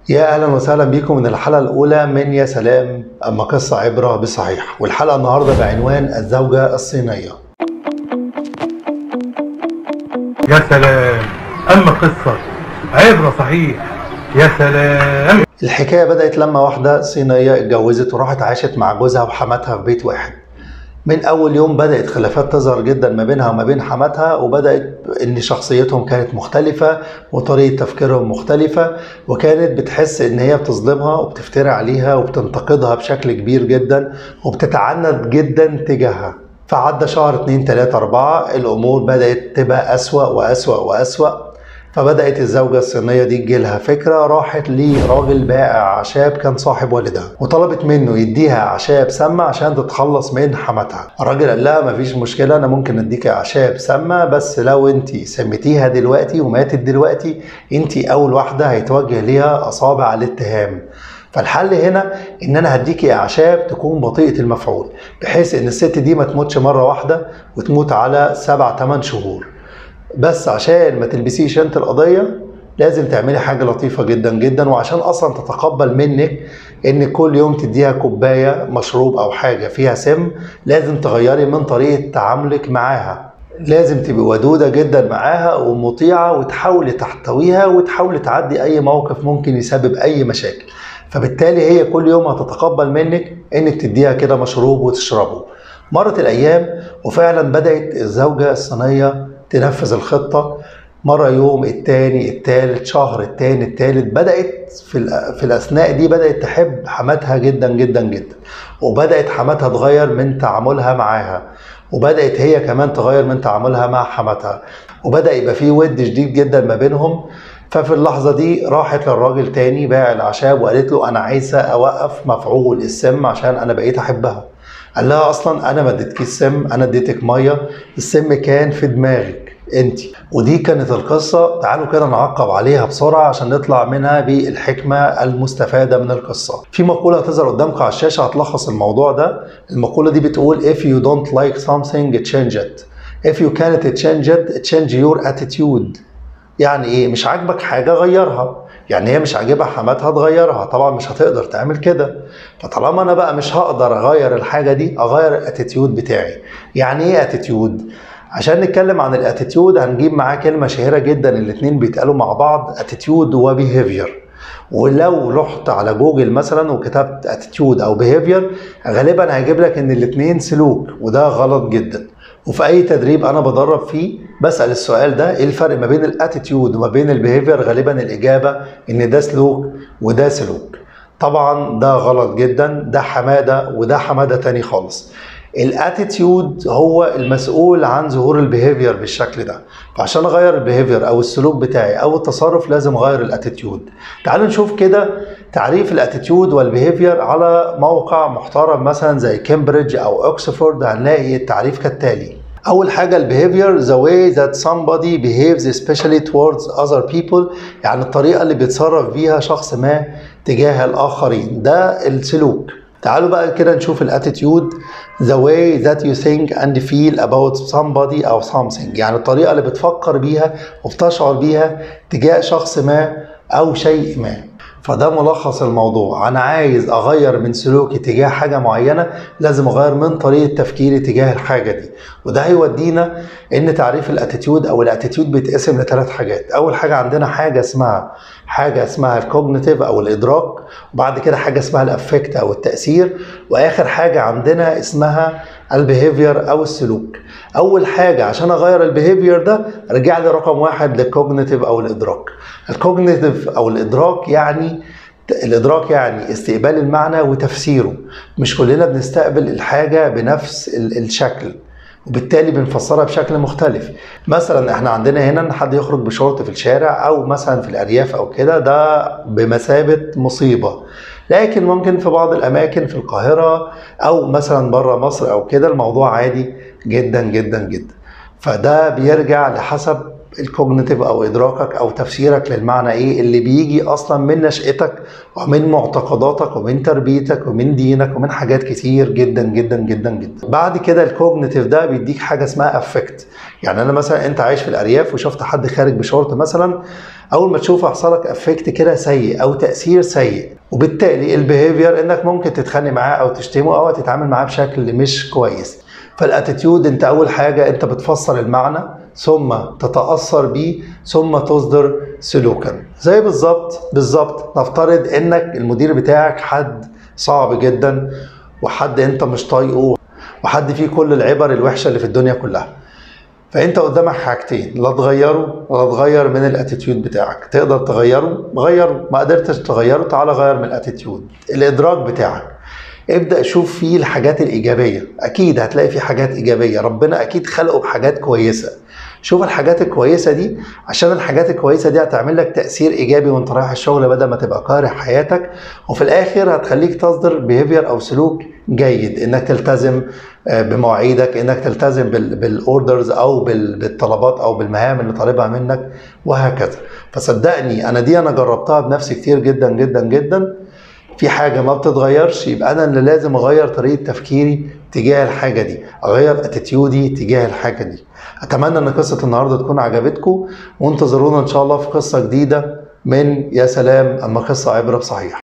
يا اهلا وسهلا بكم من الحلقه الاولى من يا سلام اما قصه عبره بصحيح والحلقه النهارده بعنوان الزوجه الصينيه يا سلام اما قصه عبره صحيح يا سلام الحكايه بدات لما واحده صينيه اتجوزت وراحت عاشت مع جوزها وحماتها في بيت واحد من اول يوم بدات خلافات تظهر جدا ما بينها وما بين حماتها وبدات ان شخصيتهم كانت مختلفه وطريقه تفكيرهم مختلفه وكانت بتحس ان هي بتظلمها وبتفتري عليها وبتنتقدها بشكل كبير جدا وبتتعنت جدا تجاهها فعدى شهر اتنين تلاتة أربعة الأمور بدأت تبقى أسوأ وأسوأ وأسوأ فبدأت الزوجة الصينية دي تجيلها فكرة راحت لراجل بائع أعشاب كان صاحب والدها وطلبت منه يديها أعشاب سامة عشان تتخلص من حماتها الراجل قال لها مفيش مشكلة أنا ممكن أديك أعشاب سامة بس لو أنت سميتيها دلوقتي وماتت دلوقتي أنت أول واحدة هيتوجه ليها أصابع الاتهام فالحل هنا ان انا هديكي اعشاب تكون بطيئه المفعول بحيث ان الست دي ما تموتش مره واحده وتموت على سبع ثمان شهور بس عشان ما تلبسيش انت القضيه لازم تعملي حاجه لطيفه جدا جدا وعشان اصلا تتقبل منك ان كل يوم تديها كوبايه مشروب او حاجه فيها سم لازم تغيري من طريقه تعاملك معاها لازم تبقي ودودة جدا معاها ومطيعة وتحاولي تحتويها وتحاولي تعدي أي موقف ممكن يسبب أي مشاكل فبالتالي هي كل يوم هتتقبل منك انك تديها كده مشروب وتشربه مرت الايام وفعلا بدات الزوجه الصينيه تنفذ الخطه مره يوم التاني التالت شهر التاني التالت بدات في في الاثناء دي بدات تحب حماتها جدا جدا جدا وبدات حماتها تغير من تعاملها معاها وبدات هي كمان تغير من تعاملها مع حماتها وبدا يبقى في ود شديد جدا ما بينهم ففي اللحظة دي راحت للراجل تاني باع الأعشاب وقالت له أنا عايزة أوقف مفعول السم عشان أنا بقيت أحبها قال لها أصلا أنا ما اديتكيش سم أنا اديتك مية السم كان في دماغك انت ودي كانت القصة تعالوا كده نعقب عليها بسرعة عشان نطلع منها بالحكمة المستفادة من القصة في مقولة هتظهر قدامكم على الشاشة هتلخص الموضوع ده المقولة دي بتقول if you don't like something change it if you can't change it change your attitude يعني ايه مش عاجبك حاجه غيرها يعني هي مش عاجبها حماتها تغيرها طبعا مش هتقدر تعمل كده فطالما انا بقى مش هقدر اغير الحاجه دي اغير الاتيتيود بتاعي يعني ايه اتيتيود عشان نتكلم عن الاتيتيود هنجيب معاه كلمه شهيره جدا الاتنين بيتقالوا مع بعض اتيتيود وبيهيفير ولو رحت على جوجل مثلا وكتبت اتيتيود او بيهيفير غالبا هيجيب لك ان الاتنين سلوك وده غلط جدا وفي اي تدريب انا بدرب فيه بسال السؤال ده ايه الفرق ما بين الاتيتيود وما بين البيهيفير غالبا الاجابه ان ده سلوك وده سلوك طبعا ده غلط جدا ده حماده وده حماده تاني خالص الاتيتيود هو المسؤول عن ظهور البيهيفير بالشكل ده فعشان اغير البيهيفير او السلوك بتاعي او التصرف لازم اغير الاتيتيود تعالوا نشوف كده تعريف الاتيتيود والبيهيفير على موقع محترم مثلا زي كامبريدج او اوكسفورد هنلاقي التعريف كالتالي اول حاجه البيهيفير the way that somebody behaves especially towards other people يعني الطريقه اللي بيتصرف بيها شخص ما تجاه الاخرين ده السلوك تعالوا بقى كده نشوف الاتيتيود the way that you think and feel about somebody او something يعني الطريقه اللي بتفكر بيها وبتشعر بيها تجاه شخص ما او شيء ما فده ملخص الموضوع انا عايز اغير من سلوكي تجاه حاجه معينه لازم اغير من طريقه تفكيري تجاه الحاجه دي وده هيودينا ان تعريف الاتيتيود او الاتيتيود بيتقسم لثلاث حاجات اول حاجه عندنا حاجه اسمها حاجه اسمها الكوجنيتيف او الادراك وبعد كده حاجه اسمها الافكت او التاثير واخر حاجه عندنا اسمها البيهيفير او السلوك اول حاجه عشان اغير البيهيفير ده ارجع لي رقم واحد للكوجنيتيف او الادراك الكوجنيتيف او الادراك يعني الادراك يعني استقبال المعنى وتفسيره مش كلنا بنستقبل الحاجه بنفس الشكل وبالتالي بنفسرها بشكل مختلف مثلا احنا عندنا هنا ان حد يخرج بشورت في الشارع او مثلا في الارياف او كده ده بمثابه مصيبه لكن ممكن في بعض الاماكن في القاهره او مثلا بره مصر او كده الموضوع عادي جدا جدا جدا فده بيرجع لحسب الكوجنيتيف او ادراكك او تفسيرك للمعنى ايه اللي بيجي اصلا من نشأتك ومن معتقداتك ومن تربيتك ومن دينك ومن حاجات كتير جدا جدا جدا جدا بعد كده الكوجنيتيف ده بيديك حاجه اسمها افكت يعني انا مثلا انت عايش في الارياف وشفت حد خارج بشورت مثلا اول ما تشوفه يحصل لك افكت كده سيء او تاثير سيء وبالتالي البيهيفير انك ممكن تتخانق معاه او تشتمه او تتعامل معاه بشكل مش كويس فالاتيتيود انت اول حاجه انت بتفسر المعنى ثم تتاثر بيه ثم تصدر سلوكا زي بالظبط بالظبط نفترض انك المدير بتاعك حد صعب جدا وحد انت مش طايقه وحد فيه كل العبر الوحشه اللي في الدنيا كلها فانت قدامك حاجتين لا تغيره ولا تغير من الاتيتيود بتاعك تقدر تغيره غيره ما قدرتش تغيره تعالى غير من الاتيتيود الادراك بتاعك ابدا شوف فيه الحاجات الايجابيه اكيد هتلاقي فيه حاجات ايجابيه ربنا اكيد خلقه بحاجات كويسه شوف الحاجات الكويسه دي عشان الحاجات الكويسه دي هتعمل لك تاثير ايجابي وانت رايح الشغل بدل ما تبقى كاره حياتك وفي الاخر هتخليك تصدر بيهيفير او سلوك جيد انك تلتزم بمواعيدك انك تلتزم بالاوردرز او بالطلبات او بالمهام اللي طالبها منك وهكذا فصدقني انا دي انا جربتها بنفسي كتير جدا جدا جدا في حاجة ما بتتغيرش يبقى أنا اللي لازم أغير طريقة تفكيري تجاه الحاجة دي أغير اتيتيودي تجاه الحاجة دي أتمنى أن قصة النهاردة تكون عجبتكم وانتظرونا إن شاء الله في قصة جديدة من يا سلام أما قصة عبرة بصحيح